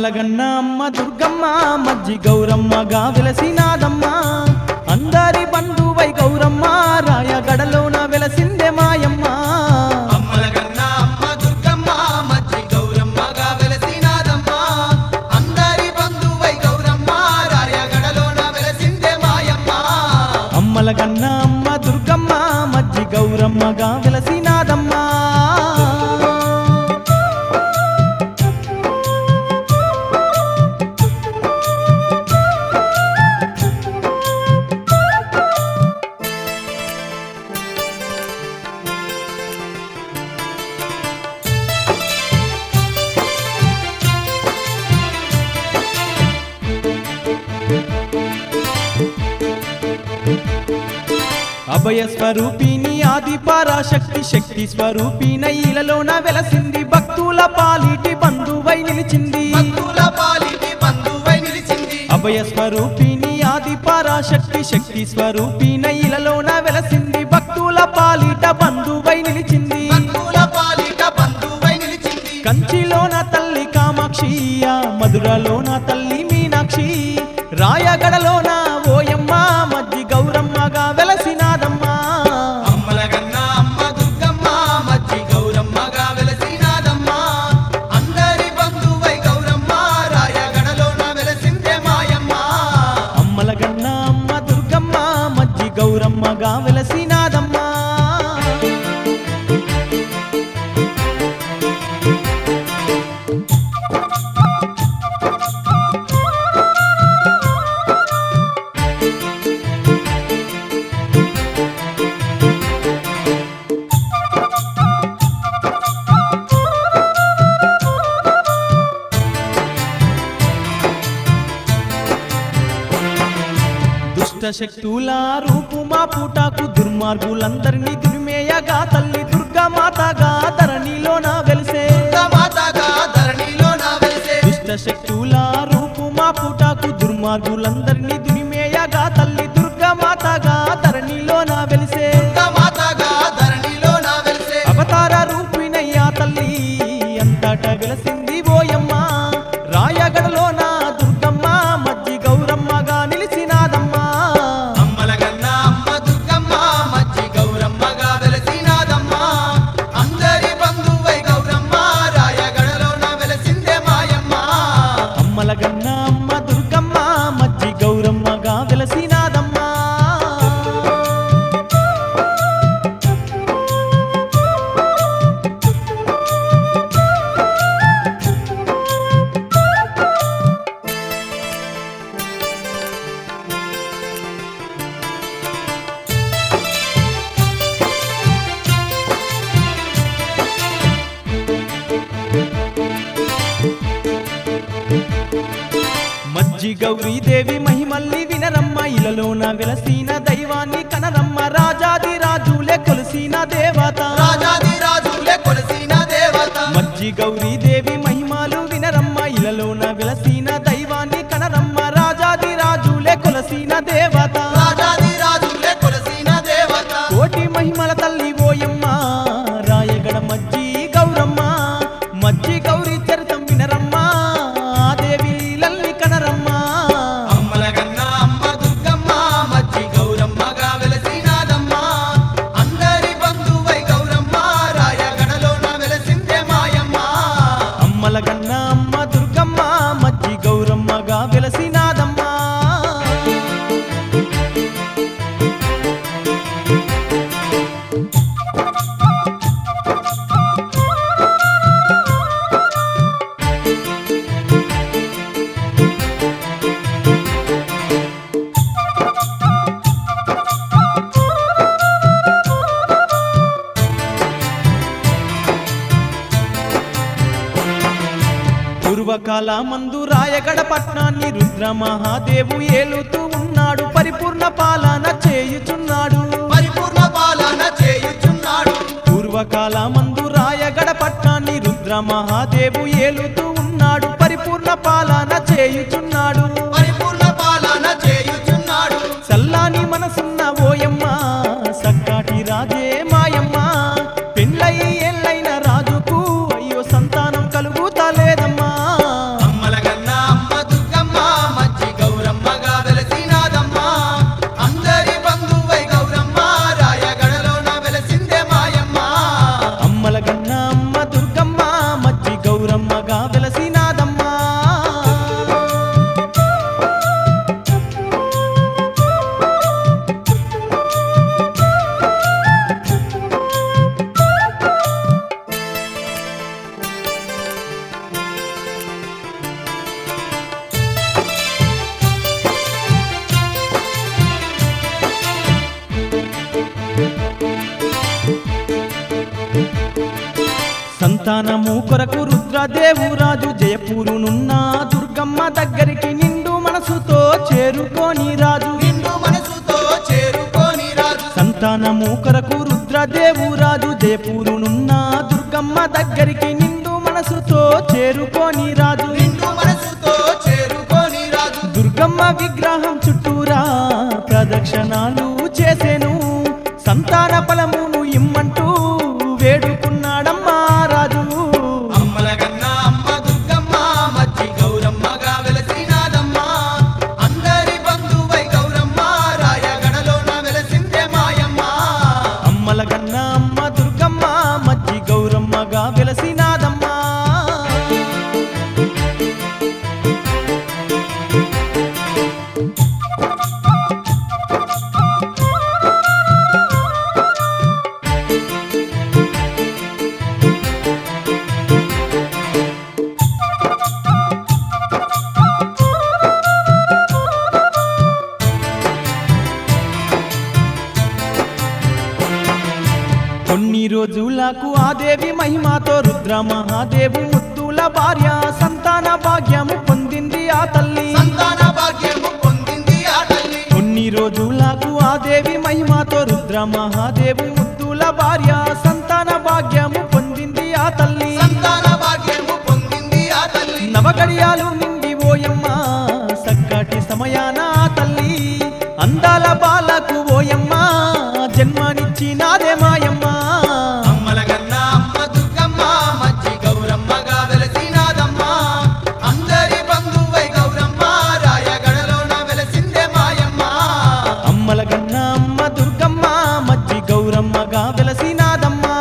అమ్మలగన్న అమ్మ దుర్గమ్మ మజ్జి గౌరమ్మగా వెలసినాదమ్మ అందరి బంధువై గౌరమ్మ రాయగడలోన వెలసిందే మాయమ్మ అమ్మలగన్న అమ్మ దుర్గమ్మ మజ్జి గౌరమ్మగా వెలసినాదమ్మ అందరి బంధువై గౌరమ్మ రాయగడలోన వెలసిందే మాయమ్మ అమ్మలగన్న అమ్మ దుర్గమ్మ మజ్జి గౌరమ్మగా వెలసినాదమ్మ అభయ స్వరూపిణి ఆది పరాశక్తి శక్తి స్వరూపిణ ఈలలోన వెలసింది భక్తుల పాలిటి బంధువై నిలిచింది భక్తుల పాలిటి బంధువై నిలిచింది అభయ స్వరూపిణి ఆది పరాశక్తి శక్తి స్వరూపిణ ఈలలోన వెలసింది భక్తుల పాలిట బంధువై నిలిచింది భక్తుల పాలిట బంధువై నిలిచింది కంచిలోన తల్లి కామాక్షి ఆ మధురలోన తల్లి మీనాక్షి రాయగడలోన ఓయమ్మ మజ్జి గౌరమ్మగా వెలసినాదమ్మా అమ్మలగన్న అమ్మ దుర్గమ్మ మజ్జి గౌరమ్మగా వెలసినాదమ్మ అందరి బంధువై గౌరమ్మ రాయగడలోన వెలసిందే మాయమ్మ అమ్మలగన్న అమ్మ దుర్గమ్మ మజ్జి గౌరమ్మగా వెలసినాదమ్మా దుష్ట శక్తుల రూపు మా పూటకు దుర్మార్గులందరినీ దుర్మేయగా తల్లి దుర్గామాతగా ధరణిలోన వెలిసే మాతగా ధరణిలోన వెలిసే దుష్ట శక్తుల రూపు మా పూటకు దుర్మార్గులందరినీ దుర్మేయగా తల్లి దుర్గామాతగా ధరణిలోన వెలిసే మాతగా ధరణిలోన వెలిసే అవతార రూపిణయ్యా తల్లి అంతట వెలసింది ఓయమ్మ రాయగడలోన దుర్గమ్మ మజ్జి గౌరమ్మగా నిలిచినాదమ్మా అమ్మలగన్న అమ్మ దుర్గమ్మ మజ్జి గౌరమ్మగా వెలసినాదమ్మ అందరి బంధువై గౌరమ్మ రాయగడలోన వెలసిందే మాయమ్మ అమ్మలగన్న అమ్మ దుర్గమ్మ మజ్జి గౌరమ్మగా వెలసినాదమ్మా మజ్జి గౌరీదేవి మహిమల్ని వినరమ్మ ఇలలోన వెలసిన దైవాన్ని కనరమ్మ రాజాది రాజులే కొలిసిన దేవత రాజాది రాజులే కొలసిన దేవత మజ్జి గౌరీదేవి మహిమలు వినరమ్మ ఇలలోన వెలసిన దైవాన్ని కనరమ్మ రాజాది రాజులే కొలసిన దేవత రాజాది రాజులే కొలసిన దేవత కోటి మహిమల తల్లి ఓయమ్మ రాయగడ మజ్జి గౌరమ్మ మజ్జి గౌరీ చరితం వినరమ్మ ఆ దేవి లల్లి కనరమ్మ అమ్మలగన్న అమ్మ దుర్గమ్మ మజ్జి గౌరమ్మగా వెలసినాదమ్మ అందరి బంధువై గౌరమ్మ రాయగడలోన వెలసిందే మాయమ్మ అమ్మల గన్న అమ్మ దుర్గమ్మ మజ్జి గౌరమ్మగా వెలసినాదమ్మా పూర్వకాల మందు రాయగడ పట్నాన్ని రుద్ర మహాదేవు ఏలుతూ ఉన్నాడు పరిపూర్ణ పాలన చేయుచున్నాడు పరిపూర్ణ పాలన చేయుచున్నాడు పూర్వకాల మందు రాయగడ పట్నాన్ని రుద్ర మహాదేవు ఏలుతూ ఉన్నాడు పరిపూర్ణ పాలన చేయుచున్నాడు పరిపూర్ణ పాలన చేయుచున్నాడు చల్లాని మనసున్న ఓయమ్మ సక్కాటి రాజే మాయమ్మ పెళ్ళై ఎల్లైన రాజుకు అయ్యో సంతానం కలుగుతా లేదమ్మా అమ్మలగన్న సంతానము కొరకు రుద్రదేవు రాజు జయపూరునున్న దుర్గమ్మ దగ్గరికి నిండు మనసుతో చేరుకోని రాజు నిండు మనసుతో చేరుకోని రాజు సంతానము కొరకు రుద్రదేవు రాజు జయపూరునున్న దుర్గమ్మ దగ్గరికి నిండు మనసుతో చేరుకోని రాజు నిండు మనసుతో చేరుకోని రాజు దుర్గమ్మ విగ్రహం చుట్టూరా ప్రదక్షిణాలు చేసెను సంతాన ఫలమును ఇమ్మంటూ వేడుకున్నాడమ్మా రాజు అమ్మల కన్నా అమ్మ దుర్గమ్మ మచ్చి గౌరమ్మగా వెలసినాదమ్మ అందరి బంధువై గౌరమ్మ రాయగడలోన వెలసిందే మాయమ్మ అమ్మల గన్న అమ్మ దుర్గమ్మ మజ్జి గౌరమ్మగా వెలసినాదమ్మా కొన్ని రోజులకు ఆ దేవి మహిమతో రుద్ర మహాదేవు ముత్తుల భార్య సంతాన భాగ్యము పొందింది ఆ తల్లి సంతాన భాగ్యము పొందింది ఆ తల్లి కొన్ని రోజులకు ఆ దేవి మహిమతో రుద్ర మహాదేవు ముత్తుల భార్య సంతాన భాగ్యము పొందింది ఆ తల్లి సంతాన భాగ్యము పొందింది ఆ తల్లి నవగడియాలు నిండి ఓయమ్మ సక్కటి సమయాన ఆ తల్లి అందాల బాలకు ఓయమ్మ జన్మనిచ్చినాదే మాయమ్మ అమ్మల కన్నా అమ్మ దుర్గమ్మ మచ్చి గౌరమ్మగా వెలసినాదమ్మ అందరి బంధువై గౌరమ్మ రాయగడలోన వెలసిందే మాయమ్మ అమ్మల గన్న అమ్మ దుర్గమ్మ మజ్జి గౌరమ్మగా వెలసినాదమ్మా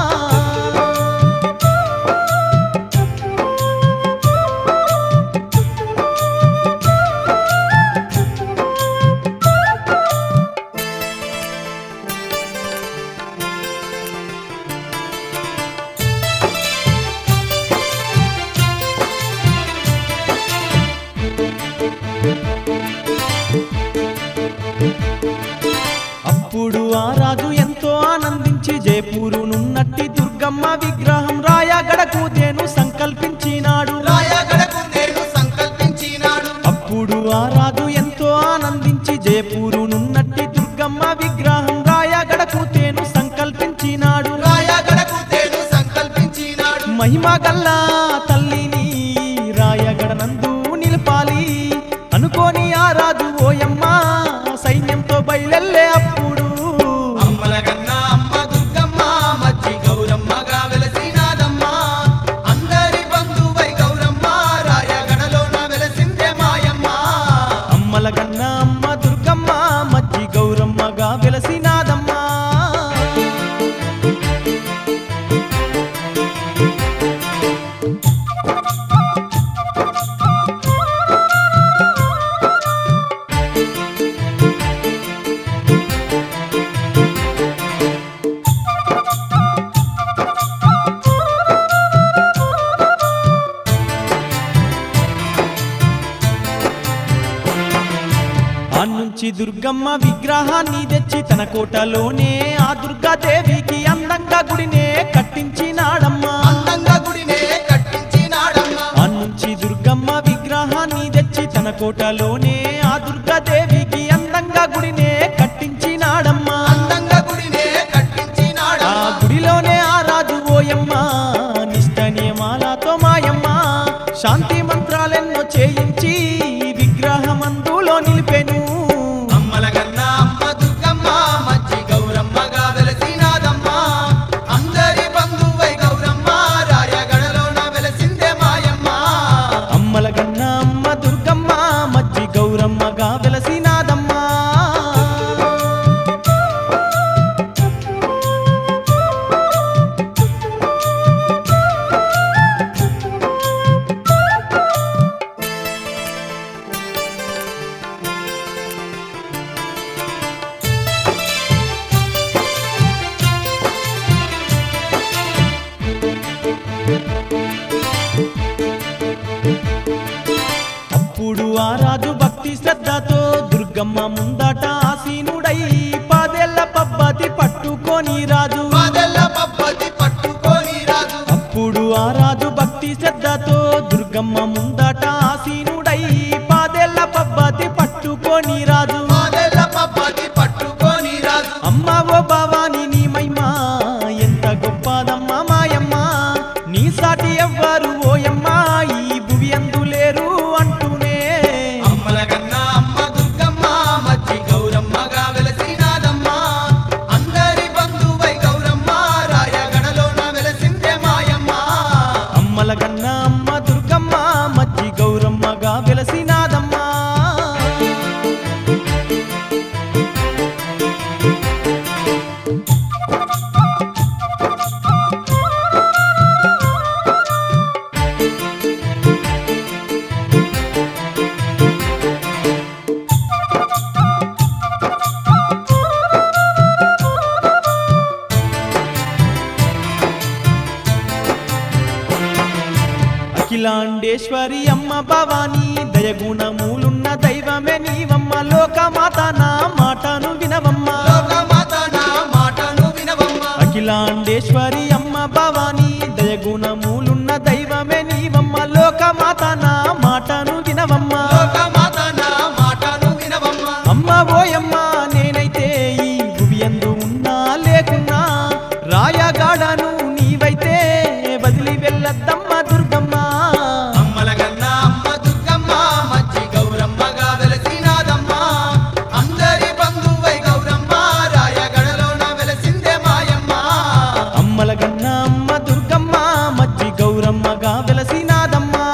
అప్పుడు ఆ రాజు ఎంతో ఆనందించి జయపూరునున్నట్టి దుర్గమ్మ విగ్రహం రాయగడకు తేను సంకల్పించినాడు రాయగడకు నేను సంకల్పించినాడు అప్పుడు ఆ రాజు ఎంతో ఆనందించి జయపూరునున్నట్టి దుర్గమ్మ విగ్రహం రాయగడకు తేను సంకల్పించినాడు రాయగడకు నేను సంకల్పించినాడు మహిమ గల్లా తల్లిని రాయగడనందు నిలపాలి అనుకోని ఆ రాజు ఓయమ్మ సైన్యంతో బయలెల్లే అప్పుడు అమ్మల కన్నా అమ్మ దుర్గమ్మ మచ్చి గౌరమ్మగా వెలసినాదమ్మ అందరి బంధువై గౌరమ్మ రాయగడలోన వెలసిందే మాయమ్మ అమ్మల గన్న అమ్మ దుర్గమ్మ మజ్జి గౌరమ్మగా వెలసినాదమ్మా ఆ నుంచి దుర్గమ్మ విగ్రహాన్ని తెచ్చి తన కోటలోనే ఆ దుర్గాదేవికి అందంగా గుడినే కట్టించినాడమ్మా అందంగా గుడినే కట్టించినాడమ్మ ఆ నుంచి దుర్గమ్మ విగ్రహాన్ని తెచ్చి తన కోటలోనే ఆ దుర్గాదేవికి అందంగా గుడినే కట్టించినాడమ్మా అందంగా గుడినే ఆ కట్టించినాడమ్మ గుడిలోనే ఆ రాజు ఓయమ్మ నిష్ట నియమాలతో మాయమ్మ శాంతి మంత్రాలెన్నో చేయించి విగ్రహమందులో నిలిపెను అమ్మల కన్నా అమ్మ దుర్గమ్మ మచ్చి గౌరమ్మగా వెలసినాదమ్మ అందరి బంధువై గౌరమ్మ రాయగడలోన వెలసిందే మాయమ్మ అమ్మల గన్న అమ్మ దుర్గమ్మ మజ్జి గౌరమ్మగా వెలసినాదమ్మా అప్పుడు ఆ రాజు భక్తి శ్రద్ధతో దుర్గమ్మ ముందట ఆసీనుడై పదేళ్ల పబ్బతి పట్టుకొని రాజు పదెల్ల పబ్బతి పట్టుకొని రాజు రాజు మాదెల్ల పబ్బతి పట్టుకొని రాజు అమ్మ ఓ భవాని నీ మహిమా ఎంత గొప్పదమ్మ మాయమ్మ నీ సాటి ఎవ్వరు ఓయమ్మ ఈ భువి అందులేరు అంటూనే అమ్మల కన్నా అమ్మ దుర్గమ్మ మజ్జి గౌరమ్మగా వెలసినాదమ్మ అందరి బంధువై గౌరమ్మ రాయగడలోన వెలసిందే మాయమ్మ అమ్మల కన్నా అమ్మ దుర్గమ్మ మజ్జి గౌరమ్మగా వెలసినాదమ్మా అఖిలాండేశ్వరి అమ్మ భవానీ దయగుణములున్న దైవమే నీవమ్మ లోకమాత నా మాటను వినవమ్మ లోకమాత నా మాటను వినవమ్మ అఖిలాండేశ్వరి అమ్మ భవానీ దయగుణములున్న దైవమే నీవమ్మ లోకమాత నా మాటను వినవమ్మ లోకమాత నా మాటను వినవమ్మ అమ్మ ఓయమ్మ నేనైతే ఈ భువియందు ఉన్నా లేకున్నా రాయగాడను నీవైతే వదిలి వెళ్ళద్దమ్మ దుర్గమ్మ అమ్మల కన్నా అమ్మ దుర్గమ్మ మజ్జి గౌరమ్మగా వెలసినాదమ్మ అందరి బంధువై గౌరమ్మ రాయగడలోన వెలసిందే మాయమ్మ అమ్మల గన్న అమ్మ దుర్గమ్మ మజ్జి గౌరమ్మగా వెలసినాదమ్మా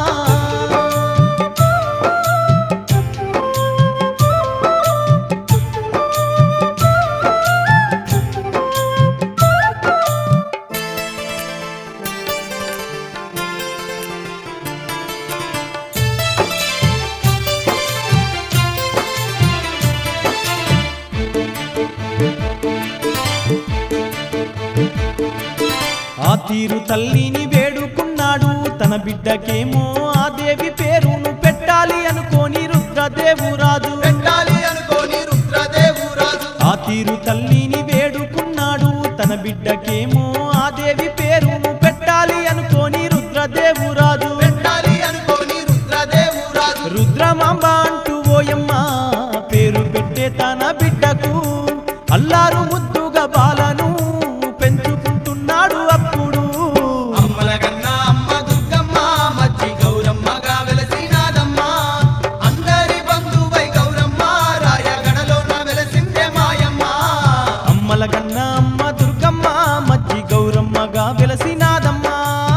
ఆ తీరు తల్లిని వేడుకున్నాడు తన బిడ్డకేమో ఆ దేవి పేరును పెట్టాలి అనుకోని రుద్రదేవురాజు పెట్టాలి అనుకోని రుద్రదేవు రాజు ఆ తీరు తల్లిని వేడుకున్నాడు తన బిడ్డకేమో ఆ దేవి పేరును పెట్టాలి అనుకోని రుద్రదేవురాజు పెట్టాలి అనుకోని రుద్రదేవు రాజు రుద్రమాంబ అంటూ ఓయమ్మ పేరు పెట్టే తన బిడ్డకు అల్లారు ముద్దుగా బాలను పెంచుకుంటున్నాడు అప్పుడు అమ్మల కన్నా అమ్మ దుర్గమ్మ మజ్జి గౌరమ్మగా వెలసినాదమ్మ అందరి బంధువై గౌరమ్మ రాయగడలోన వెలసిందే మాయమ్మ అమ్మల కన్నా అమ్మ దుర్గమ్మ మజ్జి గౌరమ్మగా వెలసినాదమ్మా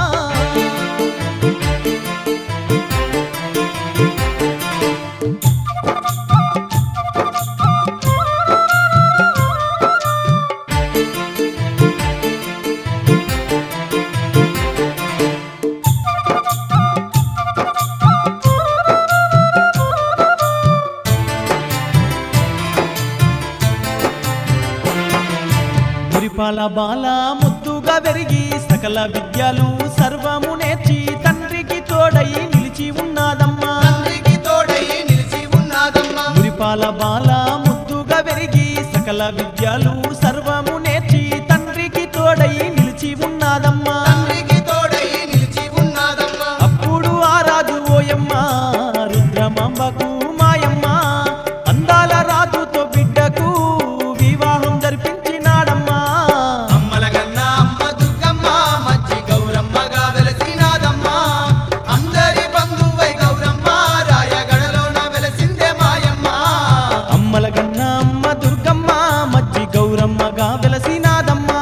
మురిపాల బాల ముద్దుగా పెరిగి సకల విద్యలు సర్వము నేర్చి తండ్రికి తోడై నిలిచి ఉన్నదమ్మా తండ్రికి తోడై నిలిచి ఉన్నాదమ్మ మురిపాల బాల ముద్దుగా పెరిగి సకల విద్యలు సర్వము నేర్చి తండ్రికి తోడై నిలిచి ఉన్నదమ్మా తండ్రికి తోడై నిలిచి ఉన్నాదమ్మ అప్పుడు ఆ రాజు ఓయమ్మ రుద్రమాంబకు మాయమ్మ అందాల రాజుతో బిడ్డకు వివాహం జరిపించినాడమ్మా అమ్మల కన్నా అమ్మ దుర్గమ్మ మజ్జి గౌరమ్మగా వెలసినాదమ్మ అందరి బంధువై గౌరమ్మ రాయగడలోన వెలసిందే మాయమ్మ అమ్మల గన్న అమ్మ దుర్గమ్మ మజ్జి గౌరమ్మగా వెలసినాదమ్మా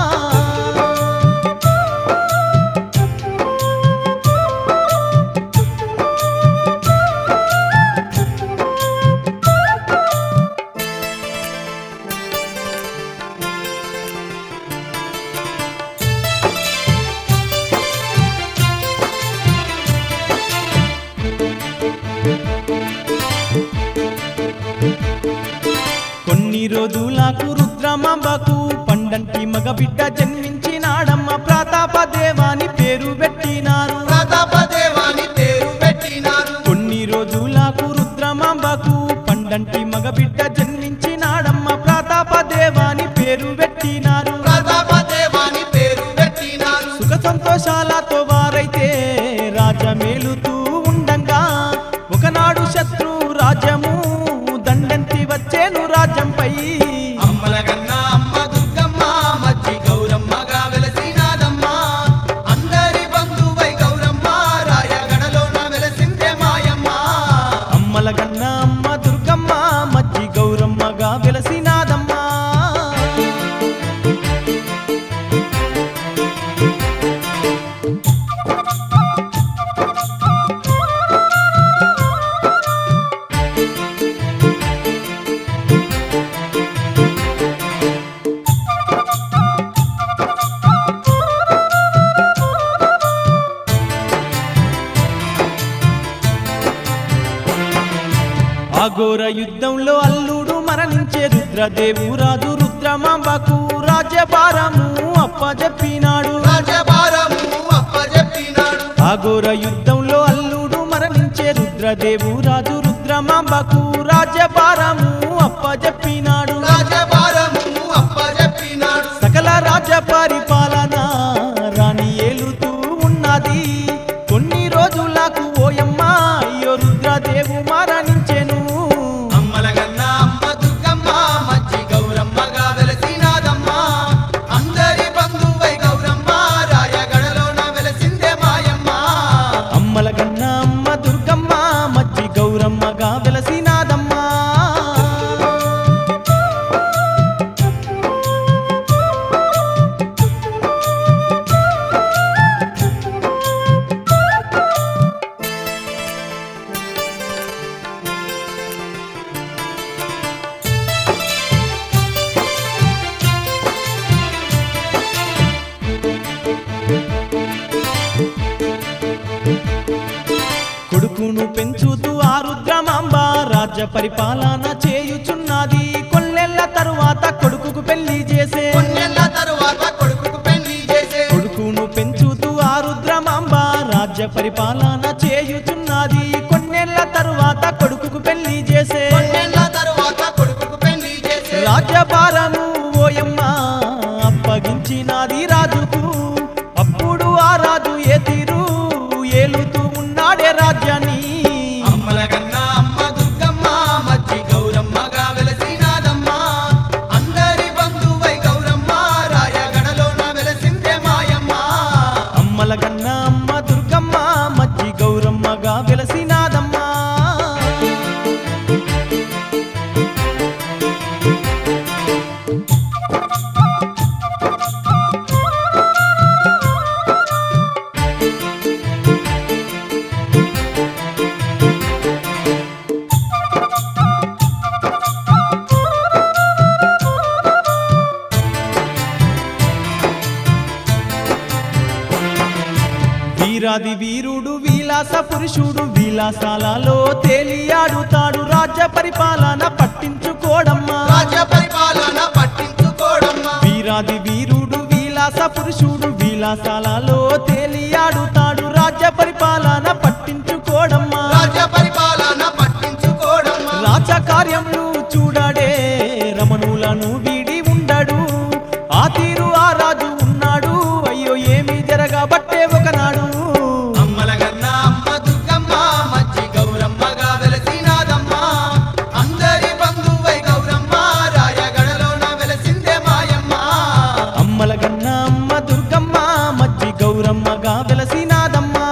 కొన్ని రోజులకు రుద్రమాంబకు పండంటి మగ బిడ్డ జన్మించినాడమ్మ ప్రతాప దేవాని పేరు పెట్టినారు ప్రతాపదేవాని పేరు పెట్టినారు కొన్ని రోజులకు రుద్రమాంబకు పండంటి మగ బిడ్డ జన్మించినాడమ్మ ప్రతాప దేవాని పేరు పెట్టినారు ప్రతాపదేవాని పేరు పెట్టినారు సుఖ సంతోషాలతో వారైతే రాజమేలుతూ ఉండంగా ఒకనాడు శత్రు రాజ్యము వెలసినాదమ్మా అఘోర యుద్ధంలో అల్లుడు మరణించే రుద్రదేవు రాజు రుద్రమాంబకు రాజ్యభారము అప్పజెప్పినాడు రాజభారము అప్పజెప్పినాడు అఘోర యుద్ధంలో అల్లుడు మరణించే రుద్రదేవు రాజు రుద్రమాంబకు రాజ్యభారము అప్పజెప్పినాడు రాజభారము అప్పజెప్పినాడు సకల రాజ్య పరిపాలన రాణి ఏలుతూ ఉన్నది కొన్ని రోజులకు ఓయమ్మ అయ్యో రుద్రదేవు మరణించెను అమ్మలగన్న అమ్మ దుర్గమ్మ మజ్జి గౌరమ్మగా వెలసినాదమ్మ అందరి బంధువై గౌరమ్మ రాయగడలోన వెలసిందే మాయమ్మ అమ్మల కన్నా అమ్మ దుర్గమ్మ మజ్జి గౌరమ్మగా వెలసినాదమ్మా కొడుకును పెంచుతూ ఆ రుద్రమాంబ రాజ్య పరిపాలన చేయుచున్నది కొల్లెళ్ళ తరువాత కొడుకుకు పెళ్లి చేసే కొన్నేళ్ల తరువాత కొడుకుకు పెళ్లి చేసే కొడుకును పెంచుతూ ఆ రుద్రమాంబ రాజ్య పరిపాలన చేయుచున్నది కొన్నేళ్ల తరువాత కొడుకుకు పెళ్లి చేసే కొన్నేళ్ల తరువాత కొడుకుకు పెళ్లి చేసే రాజ్యభారము ఓయమ్మ అప్పగించినది రాజుకు అప్పుడు ఆ రాజు ఏ తీరు ఏలుతూ ఉన్నాడే రాజ్యాన్ని అమ్మలగన్న అమ్మ దుర్గమ్మ మజ్జి గౌరమ్మగా వెలసినాదమ్మ అందరి బంధువై గౌరమ్మ రాయగడలోన వెలసిందే మాయమ్మ అమ్మల కన్న అమ్మ దుర్గమ్మ మజ్జి గౌరమ్మగా వెలసినాదమ్మా వీరాది వీరుడు విలాస పురుషుడు విలాసాలలో తేలియాడుతాడు రాజ్య పరిపాలన పట్టించుకోడమ్మా రాజ్య పరిపాలన పట్టించుకోడమ్మ వీరాది వీరుడు విలాస పురుషుడు విలాసాలలో తేలియాడుతాడు రాజ్య పరిపాలన పట్టించుకోడమ్మా రాజ్య పరిపాలన పట్టించుకోడమ్మ రాజకార్యములు చూడడే రమణులను వీడి ఉండడు ఆ తీరు ఆ రాజు ఉన్నాడు అయ్యో ఏమి జరగబట్టే ఒకనాడు అమ్మలగన్న అమ్మ దుర్గమ్మ మజ్జి గౌరమ్మగా వెలసినాదమ్మ అందరి బంధువై గౌరమ్మ రాయగడలోన వెలసిందే మాయమ్మ అమ్మల గన్న అమ్మ దుర్గమ్మ మజ్జి గౌరమ్మగా వెలసినాదమ్మా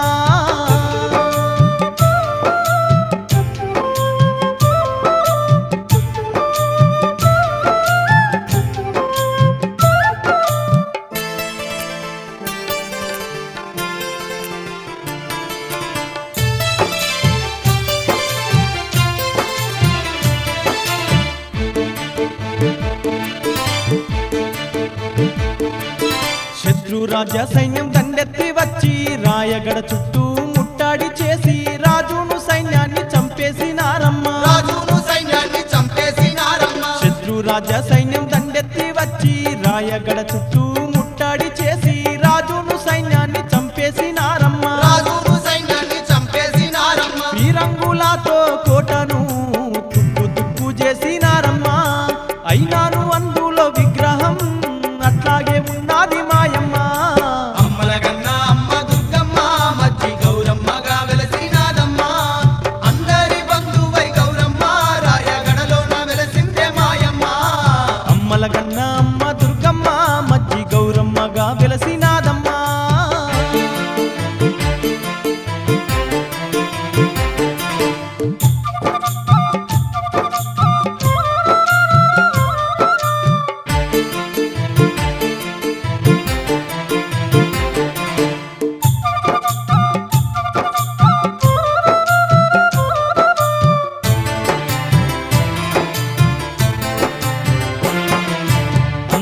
శత్రు రాజ్య సైన్యం దండెత్తి వచ్చి రాయగడ చుట్టూ ముట్టాడి చేసి రాజును సైన్యాన్ని చంపేసినారమ్మా రాజును సైన్యాన్ని చంపేసినారమ్మ శత్రు రాజ్య సైన్యం దండెత్తి వచ్చి రాయగడ చుట్టూ ముట్టాడి చేసి రాజును సైన్యాన్ని చంపేసినారమ్మా రాజును సైన్యాన్ని చంపేసినారమ్మ శ్రీరంగులతో కోటను తుక్కు తుక్కు చేసినారమ్మా అయినాను అందులో విగ్రహం అట్లాగే ఉన్నది మాయమ్మ అమ్మలగన్న అమ్మ దుర్గమ్మ మజ్జి గౌరమ్మగా వెలసినాదమ్మ అందరి బంధువై గౌరమ్మ రాయగడలోన వెలసిందే మాయమ్మ అమ్మల కన్న అమ్మ దుర్గమ్మ మజ్జి గౌరమ్మగా వెలసినాదమ్మా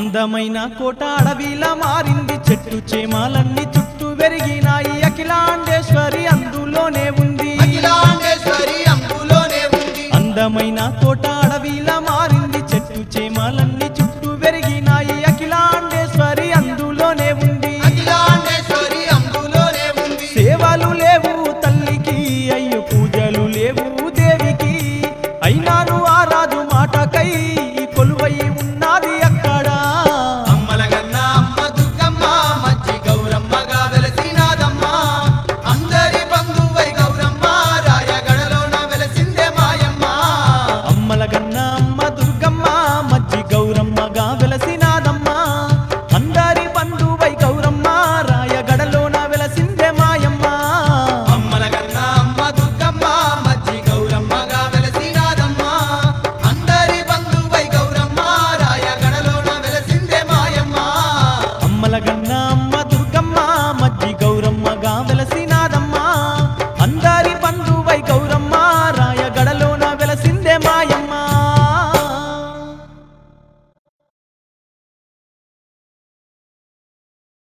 అందమైన కోట అడవిలా మారింది చెట్టు చేమాలన్నీ చుట్టూ పెరిగినాయి అఖిలాండేశ్వరి అందులోనే ఉంది అఖిలాండేశ్వరి అందులోనే ఉంది అందమైన కోట అడవిలా మారింది చెట్టు చేమాలన్నీ చుట్టూ పెరిగినాయి అఖిలాండేశ్వరి అందులోనే ఉంది అఖిలాండేశ్వరి అందులోనే ఉంది సేవలు లేవు తల్లికి అయ్యో పూజలు లేవు దేవికి అయినాను ఆ రాజు మాటకై కొలువై ఉన్నది అక్కడ అమ్మలగన్న అమ్మ దుర్గమ్మ మజ్జి గౌరమ్మగా వెలసినాదమ్మ అందరి బంధువై గౌరమ్మ రాయగడలోన వెలసిందే మాయమ్మ అమ్మల గన్న అమ్మ దుర్గమ్మ మజ్జి గౌర